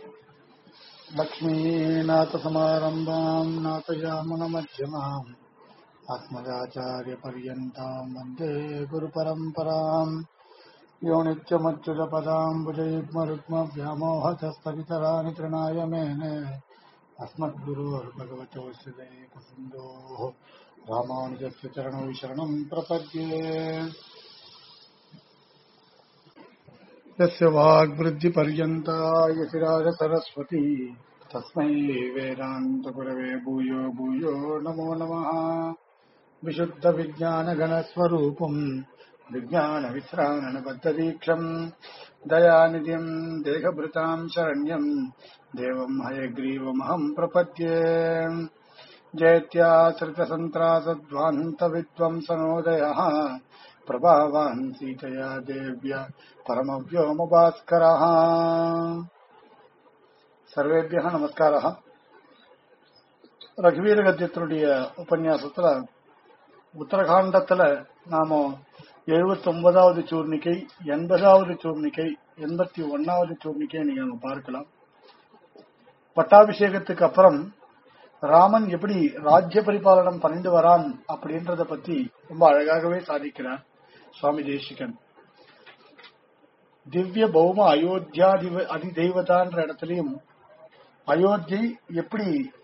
लक्ष्मीनाथसमारम्भाम् नाथयामनमध्यमाम् अस्मदाचार्यपर्यन्ताम् वन्दे गुरुपरम्पराम् यो नित्यमच्युतपदाम् भुजयुग्मरुग्मव्यामोहतस्तवितराणि तृणाय मेने अस्मद्गुरोर्भगवतोऽस्य दैकसिन्धोः रामानुजस्य चरणौ शरणम् प्रपद्ये यस्य वाग्वृद्धिपर्यन्ता यतिराजसरस्वती तस्मै वेदान्तगुरवे भूयो भूयो नमो नमः विशुद्धविज्ञानगणस्वरूपम् विज्ञानवित्राणबद्धदीक्षम् दयानिधिम् देहभृताम् शरण्यम् देवम् हयग्रीवमहम् प्रपद्ये जयत्याश्रितसन्त्रासध्वान्तविद्वंसनोदयः प्रभावान् सीतया देव्य परमव्योमभास्करः சர்வேபியா நமஸ்காரா ரகுவீர கத்தியத்தினுடைய உபன்யாசத்துல உத்தரகாண்டத்துல நாம எழுபத்தி ஒன்பதாவது சூர்ணிக்கை எண்பதாவது சூர்ணிக்கை எண்பத்தி ஒன்னாவது சூர்ணிக்கை நீங்க நம்ம பார்க்கலாம் பட்டாபிஷேகத்துக்கு அப்புறம் ராமன் எப்படி ராஜ்ய பரிபாலனம் பண்ணிட்டு வரான் அப்படின்றத பத்தி ரொம்ப அழகாகவே சாதிக்கிறார் சுவாமி தேசிகன் திவ்ய பௌம அயோத்தியா அதிதெய்வதான்ற இடத்துலயும் அயோத்தி எப்படி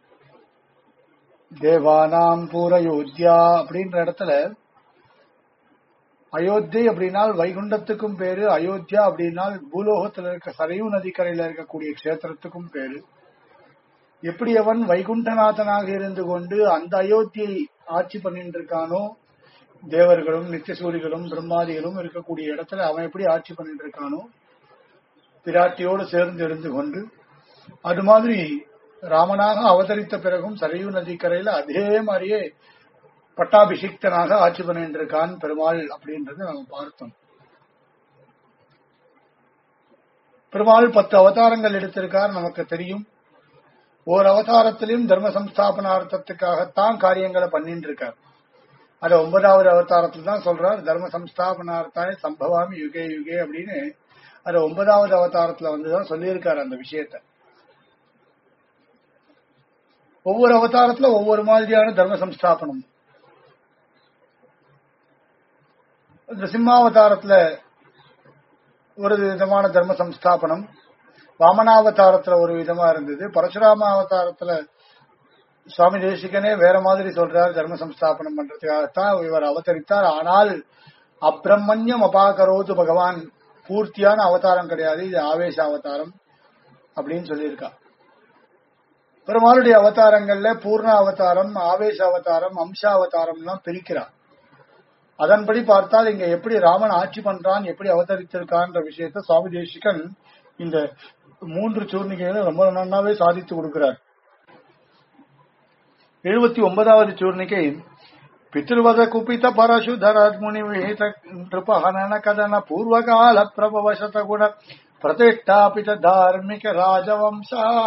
தேவானாம் பூரயோத்தியா அப்படின்ற இடத்துல அயோத்தி அப்படின்னால் வைகுண்டத்துக்கும் பேரு அயோத்தியா அப்படின்னால் பூலோகத்தில் இருக்க சரையூ நதிக்கரையில இருக்கக்கூடிய கஷேத்திரத்துக்கும் பேரு எப்படி அவன் வைகுண்டநாதனாக இருந்து கொண்டு அந்த அயோத்தியை ஆட்சி பண்ணிட்டு இருக்கானோ தேவர்களும் நித்தியசூரிகளும் பிரம்மாதிகளும் இருக்கக்கூடிய இடத்துல அவன் எப்படி ஆட்சி பண்ணிட்டு இருக்கானோ பிராட்டியோடு சேர்ந்து இருந்து கொண்டு அது மாதிரி ராமனாக அவதரித்த பிறகும் சரையூ நதிக்கரையில அதே மாதிரியே பட்டாபிஷிக்தனாக ஆட்சி பண்ணிட்டு இருக்கான் பெருமாள் அப்படின்றத நம்ம பார்த்தோம் பெருமாள் பத்து அவதாரங்கள் எடுத்திருக்கார் நமக்கு தெரியும் ஓர் அவதாரத்திலும் தர்ம சம்ஸ்தாபனார்த்தத்துக்காகத்தான் காரியங்களை பண்ணிட்டு இருக்கார் அது ஒன்பதாவது அவதாரத்தில் தான் சொல்றார் தர்ம சம்ஸ்தாபனார்த்தாய சம்பவாமி யுகே யுகே அப்படின்னு அது ஒன்பதாவது அவதாரத்துல வந்துதான் சொல்லியிருக்காரு அந்த விஷயத்த ஒவ்வொரு அவதாரத்துல ஒவ்வொரு மாதிரியான தர்ம சம்ஸ்தாபனம் இந்த சிம்மாவதாரத்துல ஒரு விதமான தர்ம சம்ஸ்தாபனம் வாமனாவதாரத்துல ஒரு விதமா இருந்தது பரசுராம அவதாரத்துல சுவாமி தேசிகனே வேற மாதிரி சொல்றார் தர்ம சம்ஸ்தாபனம் பண்றதுக்காகத்தான் இவர் அவதரித்தார் ஆனால் அப்பிரமணியம் அபாகரோது பகவான் பூர்த்தியான அவதாரம் கிடையாது இது ஆவேச அவதாரம் அப்படின்னு சொல்லியிருக்கா பெருமாளுடைய அவதாரங்கள்ல பூர்ண அவதாரம் ஆவேச அவதாரம் அம்ச அவதாரம் எல்லாம் பிரிக்கிறார் அதன்படி பார்த்தால் இங்க எப்படி ராமன் ஆட்சி பண்றான் எப்படி அவதரித்திருக்கான்ற விஷயத்த சுவாமி தேசிகன் இந்த மூன்று சூர்ணிகைகளை ரொம்ப நன்னாவே சாதித்து கொடுக்கிறார் எழுபத்தி ஒன்பதாவது சூர்ணிகை பித்ருவத குபித பரசுதர முனி விஹித நிருபஹனன கதன பூர்வகால பிரபவ சதகுண பிரதிஷ்டாபித தார்மிக ராஜவம்ச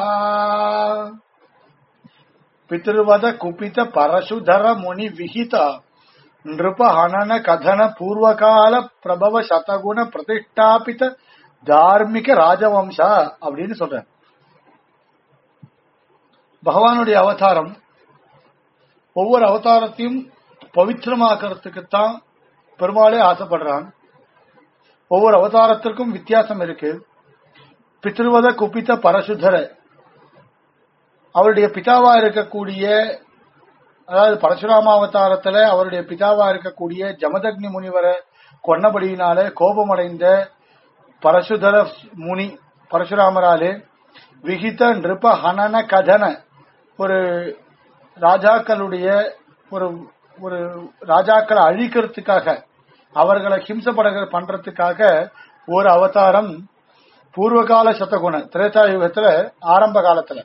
பித்ருவத குபித பரசுதர முனி விஹித நிருபஹனன கதன பூர்வகால பிரபவ சதகுண பிரதிஷ்டாபித தார்மிக ராஜவம்சா அப்படின்னு சொல்ற பகவானுடைய அவதாரம் ஒவ்வொரு அவதாரத்தையும் பவித்திரமாக்கிறதுக்குத்தான் பெருமாளே ஆசைப்படுறான் ஒவ்வொரு அவதாரத்திற்கும் வித்தியாசம் இருக்கு பித்ருவத குபித்த பரசுதர அவருடைய பிதாவா இருக்கக்கூடிய அதாவது பரசுராம அவதாரத்துல அவருடைய பிதாவா இருக்கக்கூடிய ஜமதக்னி முனிவரை கொன்னபடியினால கோபமடைந்த பரசுதர முனி பரசுராமராலே விகித நிருப ஹனன கதன ஒரு ராஜாக்களுடைய ஒரு ஒரு ராஜாக்களை அழிக்கிறதுக்காக அவர்களை ஹிம்சப்பட பண்றதுக்காக ஒரு அவதாரம் பூர்வகால சத்தகுண திரேதா யுகத்துல ஆரம்ப காலத்துல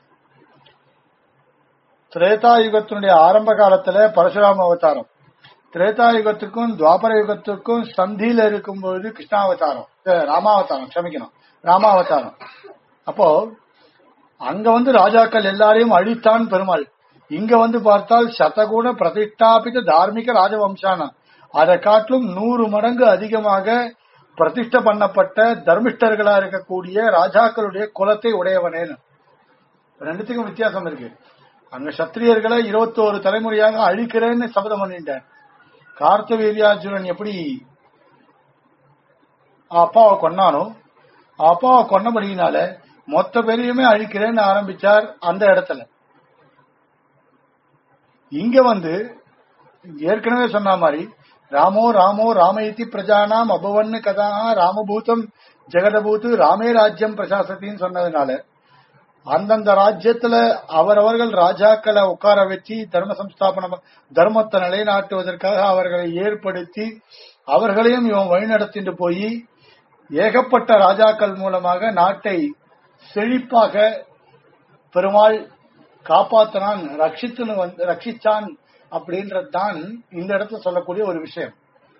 திரேதா யுகத்தினுடைய ஆரம்ப காலத்துல பரசுராம அவதாரம் திரேதா யுகத்துக்கும் துவாபர யுகத்துக்கும் சந்தியில இருக்கும் பொழுது கிருஷ்ணாவதாரம் ராமாவதாரம் க்ஷமிக்கணும் ராமாவதாரம் அப்போ அங்க வந்து ராஜாக்கள் எல்லாரையும் அழித்தான் பெருமாள் இங்க வந்து பார்த்தால் சதகுண பிரதிஷ்டாபித தார்மிக ராஜவம்சான அதை காட்டிலும் நூறு மடங்கு அதிகமாக பிரதிஷ்டை பண்ணப்பட்ட தர்மிஷ்டர்களா இருக்கக்கூடிய ராஜாக்களுடைய குலத்தை உடையவனேன்னு ரெண்டுத்துக்கும் வித்தியாசம் இருக்கு அங்க சத்திரியர்களை இருபத்தோரு தலைமுறையாக அழிக்கிறேன்னு சபதம் பண்ணிட்டார் கார்த்தவீரியார்ஜுனன் எப்படி அப்பாவை கொன்னானோ அப்பாவை கொன்னபடியினால மொத்த பேரையுமே அழிக்கிறேன்னு ஆரம்பிச்சார் அந்த இடத்துல இங்க வந்து ஏற்கனவே சொன்ன மாதிரி ராமோ ராமோ ராமயதி பிரஜானாம் அபவன்னு கதா ராமபூதம் ஜெகதபூத்து ராமே ராஜ்யம் பிரசாசத்தின்னு சொன்னதுனால அந்தந்த ராஜ்யத்துல அவரவர்கள் ராஜாக்களை உட்கார வச்சு தர்ம சம்ஸ்தாபனம் தர்மத்தை நிலைநாட்டுவதற்காக அவர்களை ஏற்படுத்தி அவர்களையும் இவன் வழிநடத்திட்டு போய் ஏகப்பட்ட ராஜாக்கள் மூலமாக நாட்டை செழிப்பாக பெருமாள் காப்பாத்தினான் ரட்சித்துன்னு வந்து ரட்சிச்சான் அப்படின்றது தான் இந்த இடத்துல சொல்லக்கூடிய ஒரு விஷயம்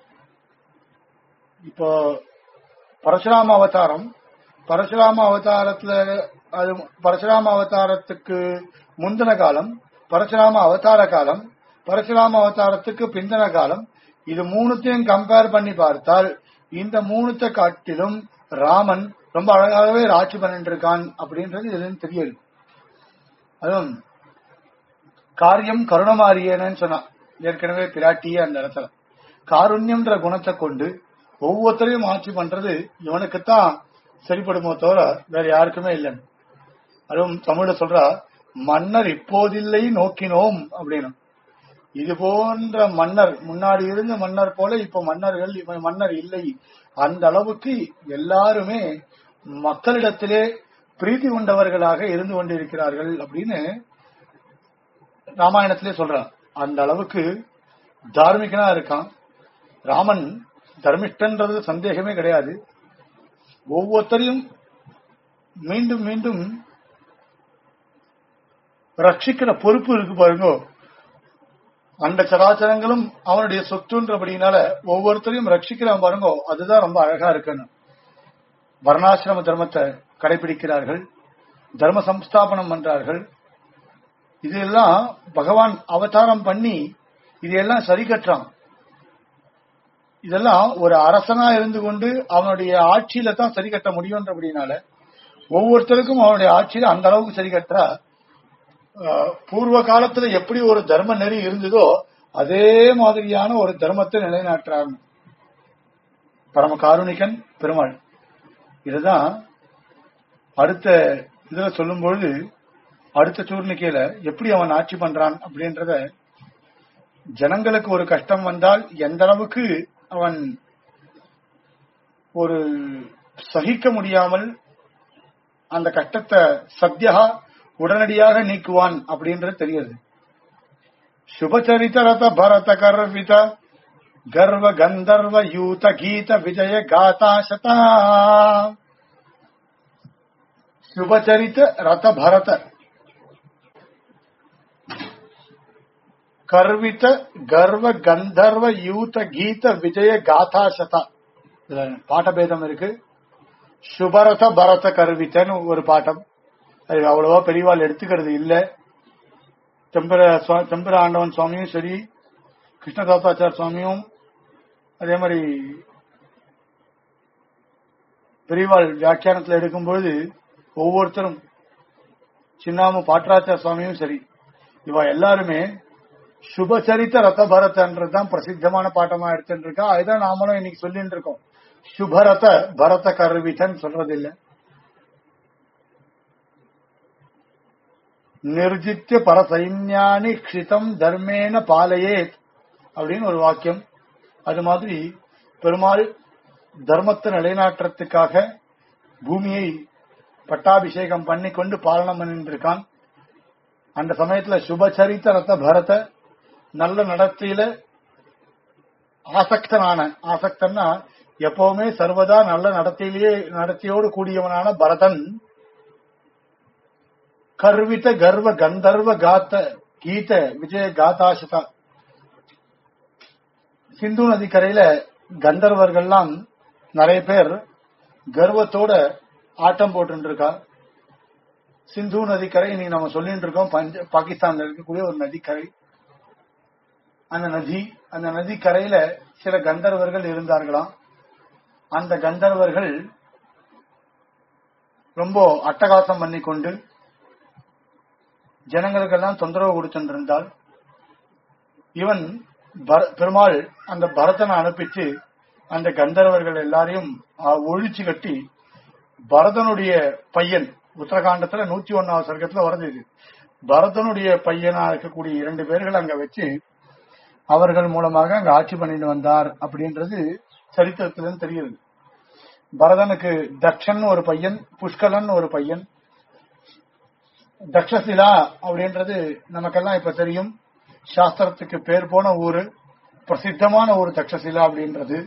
இப்போ பரசுராம அவதாரம் பரசுராம அவதாரத்துல அது பரசுராம அவதாரத்துக்கு முந்தின காலம் பரசுராம அவதார காலம் பரசுராம அவதாரத்துக்கு பிந்தின காலம் இது மூணுத்தையும் கம்பேர் பண்ணி பார்த்தால் இந்த மூணுத்தை காட்டிலும் ராமன் ரொம்ப அழகாகவே ஆட்சி பண்ணிட்டு இருக்கான் அப்படின்றது இதுல தெரியுது அதுவும் காரியம் கருணமாரியன்னு சொன்னான் ஏற்கனவே பிராட்டியே அந்த இடத்துல காருண்யம்ன்ற குணத்தை கொண்டு ஒவ்வொருத்தரையும் ஆட்சி பண்றது இவனுக்குத்தான் சரிப்படுமோ தவிர வேற யாருக்குமே இல்லைன்னு அதுவும் தமிழ்ல சொல்றா மன்னர் இப்போதில்லை நோக்கினோம் அப்படின்னு இது போன்ற மன்னர் முன்னாடி இருந்த மன்னர் போல இப்ப மன்னர்கள் இவன் மன்னர் இல்லை அந்த அளவுக்கு எல்லாருமே மக்களிடத்திலே பிரீத்தி கொண்டவர்களாக இருந்து கொண்டிருக்கிறார்கள் அப்படின்னு ராமாயணத்திலே சொல்றான் அந்த அளவுக்கு தார்மிகனா இருக்கான் ராமன் தர்மிஷ்டன்றது சந்தேகமே கிடையாது ஒவ்வொருத்தரையும் மீண்டும் மீண்டும் ரட்சிக்கிற பொறுப்பு இருக்கு பாருங்க அந்த சராச்சரங்களும் அவனுடைய சொத்துன்றபடினால ஒவ்வொருத்தரையும் ரட்சிக்கிறான் பாருங்க அதுதான் ரொம்ப அழகா இருக்குன்னு வர்ணாசிரம தர்மத்தை கடைபிடிக்கிறார்கள் தர்ம சம்ஸ்தாபனம் பண்றார்கள் இதெல்லாம் பகவான் அவதாரம் பண்ணி இதையெல்லாம் சரி கட்டுறான் இதெல்லாம் ஒரு அரசனா இருந்து கொண்டு அவனுடைய ஆட்சியில தான் சரி கட்ட முடியும்ன்றபடினால ஒவ்வொருத்தருக்கும் அவனுடைய ஆட்சியில அந்த அளவுக்கு சரி கட்டுறா அஹ், பூர்வ காலத்துல எப்படி ஒரு தர்ம நெறி இருந்ததோ அதே மாதிரியான ஒரு தர்மத்தை நிலைநாட்டுறார் பரம காருணிகன் பெருமாள் இதுதான் அடுத்த இதுல சொல்லும் பொழுது அடுத்த சூர்ணிக்கையில எப்படி அவன் ஆட்சி பண்றான் அப்படின்றத ஜனங்களுக்கு ஒரு கஷ்டம் வந்தால் எந்த அளவுக்கு அவன் ஒரு சகிக்க முடியாமல் அந்த கஷ்டத்தை சத்யா உடனடியாக நீக்குவான் அப்படின்றது தெரியுது சுபச்சரித ரத பரத கர்வித கர்வ கந்தர்வ யூத கீத விஜய காதா சதா சுபச்சரித ரத பரத கர்வித கர்வ கந்தர்வ யூத கீத விஜய காதா சதா இதுல பாட்டபேதம் இருக்கு சுபரத பரத கர்வித்தன்னு ஒரு பாட்டம் அது அவ்வளவா பெரியவாள் எடுத்துக்கிறது இல்ல தெம்பர சுவா- தெம்பர ஆண்டவன் சுவாமியும் சரி கிருஷ்ணதாத்தாச்சார் சுவாமியும் அதே மாதிரி பெரியவாள் வியாக்கியானத்துல எடுக்கும்பொழுது ஒவ்வொருத்தரும் சின்னாம பாட்டராச்சார் சுவாமியும் சரி இவ எல்லாருமே சுபசரித்த ரத பரதன்றதுதான் பிரசித்தமான பாட்டமா எடுத்துட்டு இருக்கா அதுதான் நாமளும் இன்னைக்கு சொல்லிட்டு இருக்கோம் சுபரத பரத கருவிதன் சொல்றது இல்ல நிர்ஜித்ய பரசைன்யானி க்ஷிதம் தர்மேன பாலையேத் அப்படின்னு ஒரு வாக்கியம் அது மாதிரி பெருமாள் தர்மத்தை நிலைநாட்டுறதுக்காக பூமியை பட்டாபிஷேகம் பண்ணி கொண்டு பாலனம் பண்ணிட்டு இருக்கான் அந்த சமயத்துல சுபச்சரித்த ரத்த பரத நல்ல நடத்தையில ஆசக்தனான ஆசக்தன்னா எப்பவுமே சர்வதா நல்ல நடத்தையிலேயே நடத்தையோடு கூடியவனான பரதன் கர்வித கர்வ கந்தர்வ காத்த கீத விஜய காதாசதா சிந்து நதிக்கரையில கந்தர்வர்கள்லாம் நிறைய பேர் கர்வத்தோட ஆட்டம் போட்டு இருக்கா சிந்து நதிக்கரை இன்னைக்கு நம்ம சொல்லிட்டு இருக்கோம் பஞ்ச பாகிஸ்தான்ல இருக்கக்கூடிய ஒரு நதிக்கரை அந்த நதி அந்த நதிக்கரையில சில கந்தர்வர்கள் இருந்தார்களாம் அந்த கந்தர்வர்கள் ரொம்ப அட்டகாசம் பண்ணி கொண்டு ஜனங்களுக்கெல்லாம் தொந்தரவு கொடுத்துட்டு இருந்தால் இவன் பர- பெருமாள் அந்த பரதனை அனுப்பிச்சு அந்த கந்தர்வர்கள் எல்லாரையும் அஹ், ஒழிச்சு கட்டி பரதனுடைய பையன் உத்தரகாண்டத்துல நூத்தி ஒன்னாவது சர்க்கத்துல வருது இது பரதனுடைய பையனா இருக்கக்கூடிய இரண்டு பேர்கள் அங்க வச்சு அவர்கள் மூலமாக அங்க ஆட்சி பண்ணிட்டு வந்தார் அப்படின்றது சரித்திரத்திலிருந்து தெரியுது பரதனுக்கு தக்ஷன் ஒரு பையன் புஷ்கலன் ஒரு பையன் தக்ஷசிலா அப்படின்றது நமக்கெல்லாம் இப்ப தெரியும் சாஸ்திரத்துக்கு பேர் போன ஊரு பிரசித்தமான ஊர் தக்ஷசிலா அப்படின்றது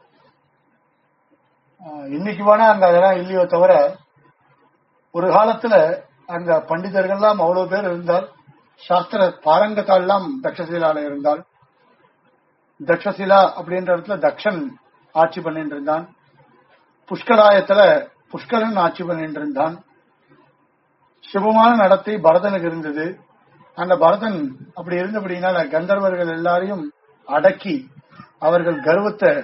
ஆஹ் இன்னைக்கு வேணா அங்க அதெல்லாம் இல்லையோ தவிர ஒரு காலத்துல அங்க பண்டிதர்கள்லாம் அவ்வளவு பேர் இருந்தால் சாஸ்திர பாரங்கத்தால் எல்லாம் தக்ஷசிலால இருந்தால் தக்ஷசிலா அப்படின்ற இடத்துல தக்ஷன் ஆட்சி பண்ணிட்டு இருந்தான் புஷ்கலாயத்துல புஷ்கலன் ஆட்சி பண்ணிட்டு இருந்தான் சுபமான நடத்தை பரதனுக்கு இருந்தது அந்த பரதன் அப்படி இருந்தபடினால கந்தர்வர்கள் எல்லாரையும் அடக்கி அவர்கள் கர்வத்தை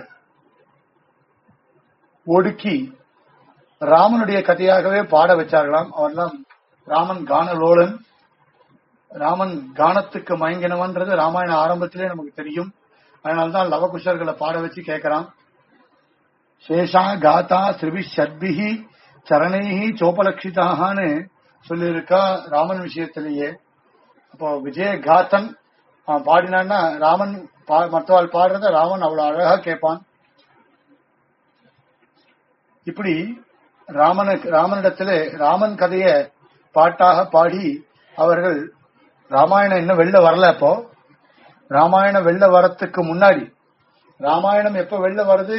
ஒடுக்கி ராமனுடைய கதையாகவே பாட வச்சார்களாம் அவர்லாம் ராமன் கானலோலன் ராமன் கானத்துக்கு மயங்கினவன்றது ராமாயண ஆரம்பத்திலே நமக்கு தெரியும் அதனால்தான் லவகுஷர்களை பாட வச்சு கேட்கறான் சேஷா காதா ஸ்ரிபி ஷட்பிஹி சரணைஹி சோபலட்சிதான்னு சொல்லியிருக்கா ராமன் விஷயத்திலேயே அப்போ விஜய காத்தன் அவன் பாடினான்னா ராமன் பா- மற்றவாள் பாடுறத ராமன் அவ்வளவு அழகா கேட்பான் இப்படி ராமனுக்கு ராமனிடத்திலே ராமன் கதைய பாட்டாக பாடி அவர்கள் ராமாயணம் இன்னும் வெளில வரல அப்போ ராமாயணம் வெளில வரத்துக்கு முன்னாடி ராமாயணம் எப்ப வெளில வருது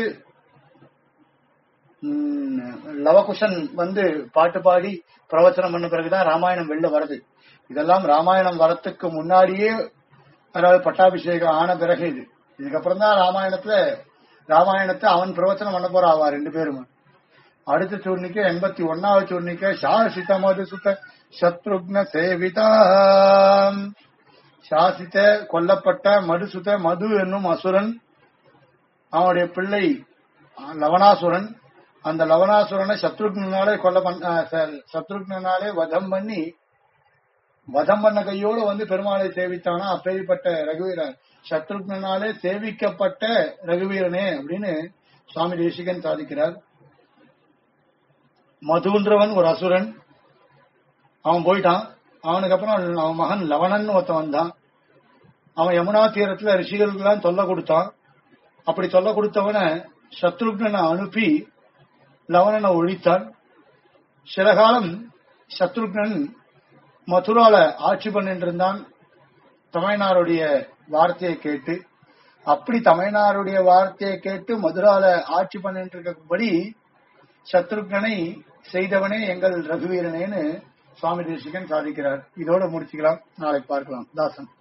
ம், லவகுஷன் வந்து பாட்டு பாடி பிரவச்சனம் பண்ண பிறகுதான் ராமாயணம் வெளில வருது இதெல்லாம் ராமாயணம் வரத்துக்கு முன்னாடியே அதாவது பட்டாபிஷேகம் ஆன பிறகு இது இதுக்கப்புறம் தான் ராமாயணத்துல ராமாயணத்தை அவன் பிரவச்சனம் பண்ண போறா அவ ரெண்டு பேரும் அடுத்த சூர்ணிக்க எண்பத்தி ஒன்னாவது சூர்ணிக்க சாசித மதுசுத்த சத்ருக்ன சேவிதா சாசித்த கொல்லப்பட்ட மதுசுத மது என்னும் அசுரன் அவனுடைய பிள்ளை லவணாசுரன் அந்த லவணாசுரனை சத்ருக்னாலே கொல்ல பண்ண அஹ், ச- சத்ருக்னாலே வதம் பண்ணி வதம் பண்ண கையோடு வந்து பெருமாளை சேவித்தானா அப்பேற்பட்ட ரகுவீரன் சத்ருக்னாலே சேவிக்கப்பட்ட ரகுவீரனே அப்படின்னு சுவாமி தேசிகன் சாதிக்கிறார் மதுன்றவன் ஒரு அசுரன் அவன் போயிட்டான் அவனுக்கு அப்புறம் அவன் மகன் லவணன் ஒருத்தன் வந்தான் அவன் யமுனா தீரத்துல ரிஷிகளுக்கு எல்லாம் தொல்லை கொடுத்தான் அப்படி தொல்லை கொடுத்தவனை சத்ருக்னனை அனுப்பி லவணனை ஒழித்தான் சில காலம் சத்ருக்னன் மதுரால ஆட்சி பண்ணிட்டு இருந்தான் தமிழ்நாடுடைய வார்த்தையை கேட்டு அப்படி தமிழ்நாடுடைய வார்த்தையை கேட்டு மதுரால ஆட்சி பண்ணிட்டு இருக்கபடி சத்ருக்னனை செய்தவனே எங்கள் ரகுவீரனேன்னு சுவாமி தேசிகன் சாதிக்கிறார் இதோட முடிச்சுக்கலாம் நாளைக்கு பார்க்கலாம் தாசன்